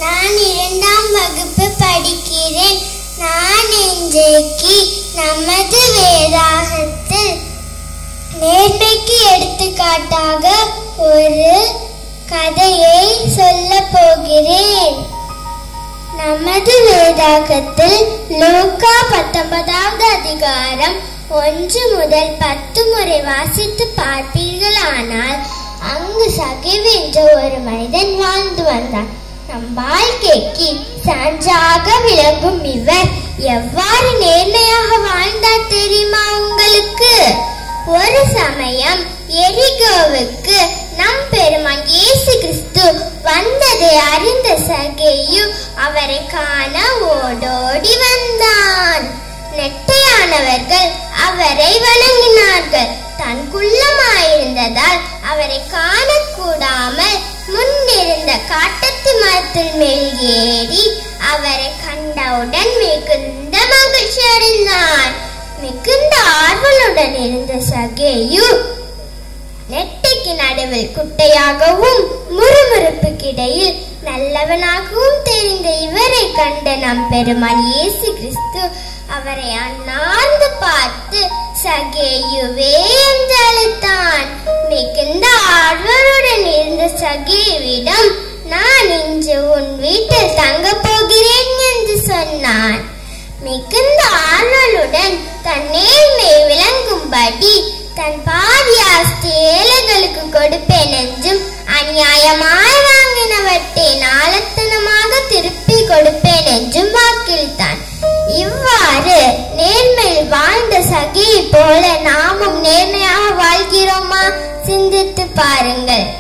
நான் இரண்டாம் வகுப்பு படிக்கிறேன் நான் இன்றைக்கு நமது வேதாகத்தில் நேர்மைக்கு எடுத்துக்காட்டாக ஒரு கதையை சொல்ல போகிறேன் நமது வேதாகத்தில் லூக்கா பத்தொன்பதாவது அதிகாரம் ஒன்று முதல் பத்து முறை வாசித்து பார்ப்பீர்களானால் அங்கு சகிவ் என்ற ஒரு மனிதன் வாழ்ந்து வந்தார் நம் வாழ்க்கைக்கு சான்றாக விளங்கும் இவர் எவ்வாறு நேர்மையாக வாழ்ந்தார் தெரியுமா உங்களுக்கு ஒரு சமயம் எரிகோவுக்கு நம் பெருமான் இயேசு கிறிஸ்து வந்ததை அறிந்த சகேயு அவரை காண ஓடோடி வந்தான் நெட்டையானவர்கள் அவரை வணங்கினார்கள் தன் குள்ளமாயிருந்ததால் அவரை காணக்கூடாமல் முன்னிருந்த காட்டத்து மரத்தில் மேல் ஏறி அவரை கண்டவுடன் மிகுந்த மகிழ்ச்சி அடைந்தான் மிகுந்த ஆர்வலுடன் இருந்த சகேயு நெட்டைக்கு நடுவில் குட்டையாகவும் முறுமுறுப்புக்கிடையில் நல்லவனாகவும் தெரிந்த இவரை கண்ட நம் பெருமான் இயேசு கிறிஸ்து அவரை அண்ணாந்து பார்த்து சகேயுவே என்று அழைத்தான் மிகுந்த ஆர்வலுடன் இருந்த சகேயுவிடம் நான் இன்று உன் வீட்டில் தங்கப் போகிறேன் என்று சொன்னான் மிகுந்த ஆர்வலுடன் தன் நேர்மை விளங்கும்படி தன் பாதி ஆஸ்தி ஏழைகளுக்கு கொடுப்பேன் என்றும் அநியாயமாய் வாங்கினவற்றை நாளத்தனமாக திருப்பி கொடுப்பேன் என்றும் வாக்களித்தான் இவ்வாறு நேர்மையில் வாழ்ந்த சகியை போல நாமும் நேர்மையாக வாழ்கிறோமா சிந்தித்து பாருங்கள்